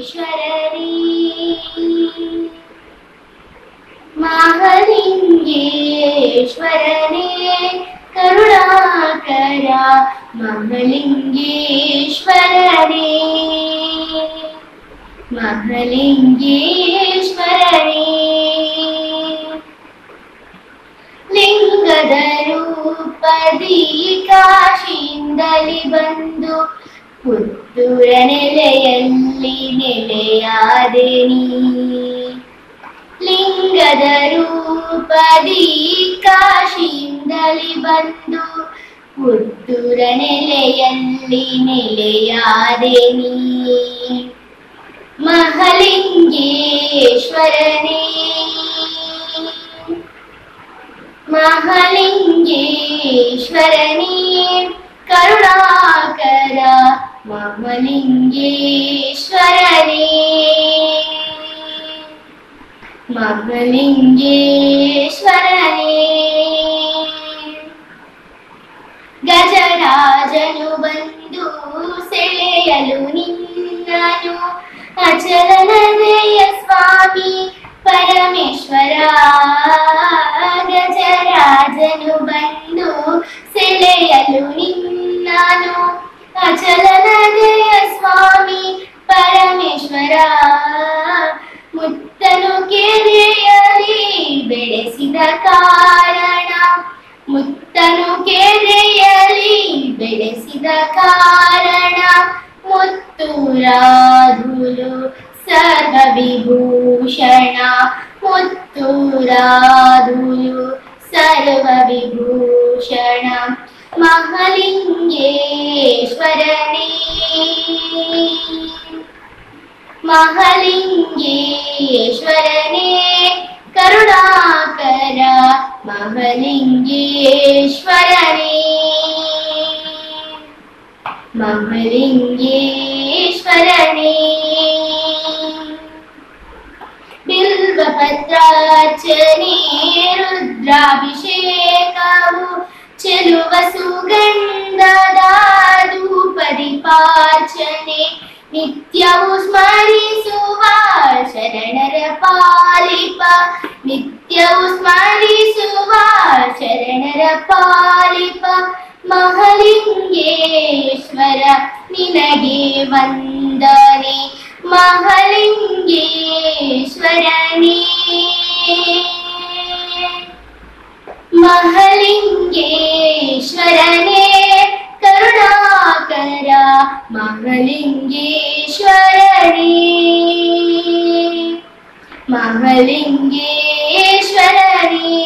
ಮಹಲಿಂಗೇಶ್ವರನೇ ಮಹಲಿಂಗೇಶ್ವರನೇ ಕರುಣಾಕರ ಮಹಲಿಂಗೇಶ್ವರನೇ ಮಹಲಿಂಗೇಶ್ವರನೇ ಲಿಂಗದ ರೂಪದಿ ಕಾಶಿಯಿಂದಲಿ ಬಂದು ಪುತ್ತೂರ ನೆಲೆಯಲ್ಲಿ ನೆಲೆಯಾದೆ ನೀ ಲಿಂಗದ ರೂಪದಿ ಕಾಶಿಯಿಂದಲಿ ಬಂದು ಪುತ್ತೂರ ನೆಲೆಯಲ್ಲಿ ನೆಲೆಯಾದೆ ನೀ ಮಹಲಿಂಗೇಶ್ವರನೇ ಮಹಲಿಂಗೇಶ್ವರನೇ ಕರುಣಾಕರ ಮಹಲಿಂಗೇಶ್ವರನೇ ಮಹಲಿಂಗೇಶ್ವರನೇ ಗಜರಾಜನು ಬಂದು ಸೆಳೆಯಲು ನಿನ್ನನು ಅಚಲನದಯ ಸ್ವಾಮಿ ಪರಮೇಶ್ವರ ಗಜರಾಜನು ಬಂದು ಸೆಳೆಯಲು ನಿನ್ನನು ಅಚಲನದಯ ಸ್ವಾಮಿ ಪರಮೇಶ್ವರ ಮುತ್ತನು ಕೆರೆಯಲಿ ಬೆಳೆಸಿದ ಕಾರಣ ಮುತ್ತನು ಕೆರೆಯಲಿ ಬೆಳೆಸಿದ ಕಾರಣ ಮುತ್ತೂರಾಧುಲು ಸರ್ವವಿಭೂಷಣ ಮುತ್ತೂರಾಧುಲು ಸರ್ವವಿಭೂಷಣ ಮಹಲಿಂಗೇಶ್ವರನೇ ಮಹಲಿಂಗೇಶ್ವರನೇ ಕರುಣಾಕರ ಮಹಲಿಂಗೇಶ್ವರನೇ ಮಹಲಿಂಗೇಶ್ವರನೇ ಬಿಲ್ವಪತ್ರಾರ್ಚನೆ ರುದ್ರಾಭಿಷೇಕವು ಚೆಲುವ ಸುಗಂಧದ ಧೂಪದೀಪಾರ್ಚನೆ ನಿತ್ಯವು ಸ್ಮರಿಸುವ ಶರಣರ ಪಾಲಿಪ ನಿತ್ಯವು ಸ್ಮರಿಸುವ ಶರಣರ ಪಾಲಿಪ ಮಹಲಿಂಗೇಶ್ವರ ನಿನಗೆ ವಂದನೆ ಮಹಲಿಂಗೇಶ್ವರನೇ ಮಹಲಿಂಗೇಶ್ವರನೇ ಕರುಣಾಕರ ಮಹಲಿಂಗೇಶ್ವರನೇ ಮಹಲಿಂಗೇಶ್ವರನೇ